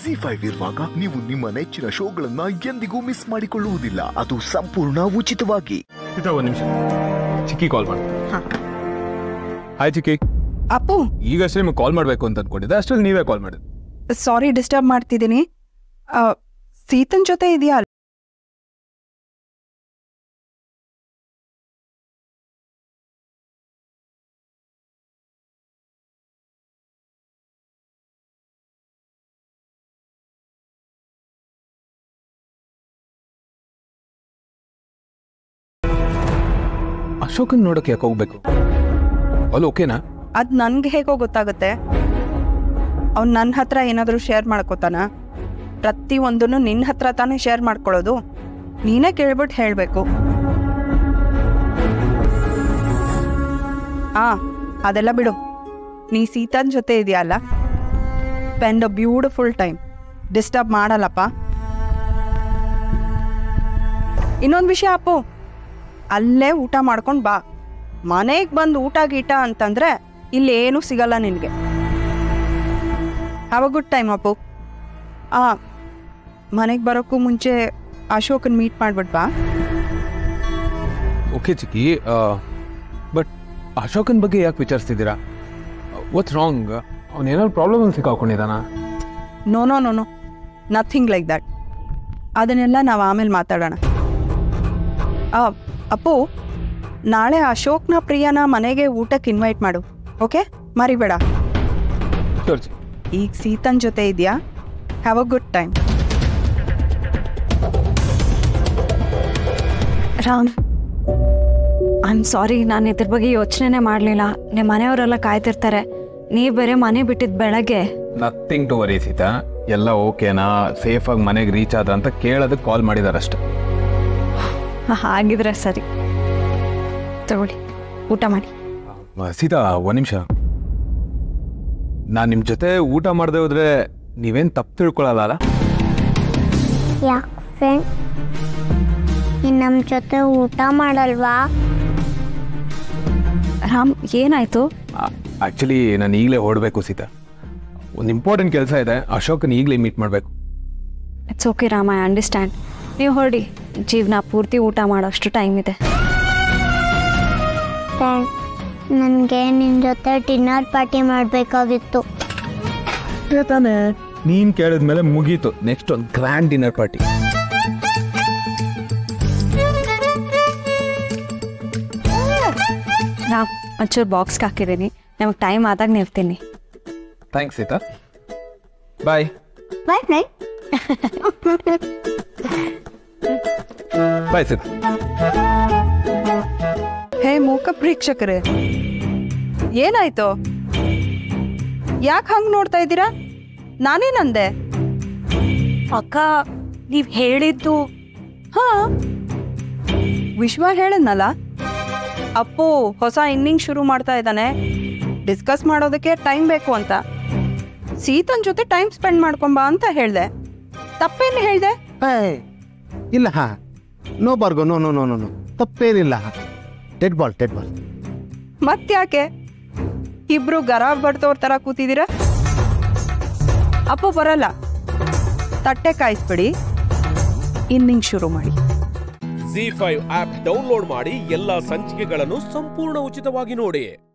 G five ಇರುವಾಗ ನೀವು ನಿಮ್ಮ ನೆಚ್ಚಿನ ಶೋಗಳನ್ನ ಎಂದಿಗೂ ಮಿಸ್ ಮಾಡಿಕೊಳ್ಳುವುದಿಲ್ಲ ಅದು ಸಂಪೂರ್ಣ ಉಚಿತವಾಗಿ ಸೀತಾ ಒಂದು ನಿಮಿಷ ಚಿಕ್ಕಿ ಕಾಲ್ ಮಾಡಿ ಹಾಯ್ ಚಿಕ್ಕಿ ಅಪ್ಪು ಈಗಷ್ಟೇ ನಿಮಗೆ ಕಾಲ್ ಮಾಡಬೇಕು ಅಂತ ಅನ್ಕೊಂಡಿದ್ದೆ ಅಷ್ಟರಲ್ಲಿ ನೀವೇ ಕಾಲ್ ಮಾಡಿದ್ದು ಸಾರಿ ಡಿಸ್ಟರ್ಬ್ ಮಾಡ್ತಿದ್ದೀನಿ ಆ, ಸೀತನ್ ಜೊತೆ ಇದೆಯಾ ಅಶೋಕನ್ ನೋಡಕ್ಕೆ ಯಾಕೆ ಹೋಗ್ಬೇಕು ಅಲ್ಲಿ ಓಕೆನಾ ಅದು ನನ್ಗೆ ಹೇಗೋ ಗೊತ್ತಾಗುತ್ತೆ ಅವ್ನು ನನ್ನ ಹತ್ರ ಏನಾದರೂ ಶೇರ್ ಮಾಡ್ಕೋತಾನ ಪ್ರತಿ ಒಂದನ್ನು ನಿನ್ನ ಹತ್ರ ತಾನೇ ಶೇರ್ ಮಾಡ್ಕೊಳ್ಳೋದು ನೀನೇ ಕೇಳ್ಬಿಟ್ಟು ಹೇಳಬೇಕು ಆ ಅದೆಲ್ಲ ಬಿಡು ನೀ ಸೀತನ್ ಜೊತೆ ಇದೆಯಲ್ಲ spend a beautiful time disturb ಮಾಡಲ್ಲಪ್ಪ ಇನ್ನೊಂದು ವಿಷಯ ಅಪ್ಪು ಅಲ್ಲೇ ಊಟ ಮಾಡ್ಕೊಂಡು ಬಾ ಮನೆಗೆ ಬಂದು ಊಟ ಗೀಟ ಅಂತಂದ್ರೆ ಇಲ್ಲಿ ಏನೂ ಸಿಗಲ್ಲ ನಿನಗೆ have a good time Appu ಆ ಮನೆಗೆ ಬರೋಕ್ಕೂ ಮುಂಚೆ ಅಶೋಕನ್ ಮೀಟ್ ಮಾಡ್ಬಿಟ್ ಬಾ ಓಕೆ ಚಿಕ್ಕಿ ಬಟ್ ಅಶೋಕನ್ ಬಗ್ಗೆ ಯಾಕೆ ವಿಚಾರಿಸ್ತಿದ್ದೀರಾ ವಾಟ್ಸ್ ರಾಂಗ್ ಅವ್ನು ಏನಾದ್ರು ಪ್ರಾಬ್ಲಮ್ ಸಿಕ್ಕಾಕೊಂಡಿದ್ದಾನ no no no no nothing like that ಅದನ್ನೆಲ್ಲ ನಾವು ಆಮೇಲೆ ಮಾತಾಡೋಣ ಆ, ಅಪ್ಪು ನಾಳೆ ಅಶೋಕ್ನ ಪ್ರಿಯನ ಮನೆಗೆ ಊಟಕ್ಕೆ ಇನ್ವೈಟ್ ಮಾಡು ಓಕೆ ಮರಿಬೇಡ ಶೋರ್ ಚಿಕ್ಕಿ ಈಗ ಸೀತನ್ ಜೊತೆ ಇದೆಯಾ have a good time Ram I am sorry ನಾನು ಇದ್ರ ಬಗ್ಗೆ ಯೋಚನೆನೇ ಮಾಡಲಿಲ್ಲ ನಿಮ್ಮ ಮನೆಯವರೆಲ್ಲ ಕಾಯ್ತಿರ್ತಾರೆ ನೀವು ಬೇರೆ ಮನೆ ಬಿಟ್ಟಿದ್ದು ಬೆಳಗ್ಗೆ ನಥಿಂಗ್ ಟು ವರಿ ಸೀತಾ ಎಲ್ಲ ಓಕೆನಾ ಸೇಫಾಗಿ ಮನೆಗೆ ರೀಚ್ ಆದ ಅಂತ ಕೇಳೋದಕ್ಕೆ ಕಾಲ್ ಮಾಡಿದಾರಷ್ಟೆ ಹಾಗಿದ್ರೆ ಸರಿ ತಗೊಳ್ಳಿ ಊಟ ಮಾಡಿ ಸೀತಾ ಒಂದು ನಿಮಿಷ ನಾನು ನಿಮ್ಮ ಜೊತೆ ಊಟ ಮಾಡದೆ ಹೋದ್ರೆ ನೀವೇನು ತಪ್ಪು ತಿಳ್ಕೊಳಲ್ಲ ಅಲ್ಲ ಯಾಕೆ ಫ್ರೆಂಡ್ ನೀನು ನಮ್ಮ ಜೊತೆ ಊಟ ಮಾಡಲ್ವಾ ರಾಮ್ ಏನಾಯ್ತು ಆ್ಯಕ್ಚುಲಿ ನಾನು ಈಗಲೇ ಹೊರಡಬೇಕು ಸೀತಾ ಒಂದು ಇಂಪಾರ್ಟೆಂಟ್ ಕೆಲಸ ಇದೆ ಅಶೋಕನ ಈಗಲೇ ಮೀಟ್ ಮಾಡಬೇಕು it's okay Ram I understand ನೀವು ಹೊರಡಿ ಜೀವನ ಪೂರ್ತಿ ಊಟ ಮಾಡೋಷ್ಟು ಟೈಮ್ ಇದೆ ಫ್ರೆಂಡ್ ನನಗೆ ನಿನ್ನ ಜೊತೆ ಡಿನ್ನರ್ ಪಾರ್ಟಿ ಮಾಡಬೇಕಾಗಿತ್ತು ತಾನೇ ನೀನು ಕೇಳಿದ್ಮೇಲೆ ಮುಗೀತು ನೆಕ್ಸ್ಟ್ ಒಂದು ಗ್ರ್ಯಾಂಡ್ ಡಿನ್ನರ್ ಪಾರ್ಟಿ ರಾಮ್ ಒಂಚೂರು ಬಾಕ್ಸ್ಗೆ ಹಾಕಿದ್ದೀನಿ ನಿಮಗೆ ಟೈಮ್ ಆದಾಗ ನೀಡ್ತೀನಿ thanks Seetha bye bye friend bye Seetha hey ಮೂಕ ಪ್ರೇಕ್ಷಕರೇ ಏನಾಯ್ತು ಯಾಕೆ ಹಂಗೆ ನೋಡ್ತಾ ಇದ್ದೀರಾ ನಾನೇನಂದೆ ಅಕ್ಕ ನೀವು ಹೇಳಿದ್ದು ಹಾ ವಿಶ್ವ ಹೇಳದ್ನಲ್ಲ ಅಪ್ಪು ಹೊಸ ಇನ್ನಿಂಗ್ ಶುರು ಮಾಡ್ತಾ ಇದ್ದಾನೆ ಡಿಸ್ಕಸ್ ಮಾಡೋದಕ್ಕೆ ಟೈಮ್ ಬೇಕು ಅಂತ ಸೀತನ್ ಜೊತೆ ಟೈಮ್ ಸ್ಪೆಂಡ್ ಮಾಡ್ಕೊಂಬಾ ಅಂತ ಹೇಳ್ದೆ ತಪ್ಪೇನು ಹೇಳ್ದೆ ಏಯ್, ಇಲ್ಲ ಹಾ ನೋ ಬಾರ್ಗೋ no no no no no ತಪ್ಪೇನಿಲ್ಲ ಡೆಡ್ ಬಾಲ್ ಡೆಡ್ ಬಾಲ್ ಮತ್ತ್ಯಾಕೆ ಇಬ್ರು ಗರ ಬಡ್ತವ್ರ ತರ ಕೂತಿದ್ದೀರಾ ಅಪ್ಪು ಬರಲ್ಲ ತಟ್ಟೆ ಕಾಯಿಸ್ಬಿಡಿ ಇನ್ನಿಂಗ್ ಶುರು ಮಾಡಿ ಜಿ ಫೈವ್ ಆಪ್ ಡೌನ್ಲೋಡ್ ಮಾಡಿ ಎಲ್ಲಾ ಸಂಚಿಕೆಗಳನ್ನು ಸಂಪೂರ್ಣ ಉಚಿತವಾಗಿ ನೋಡಿ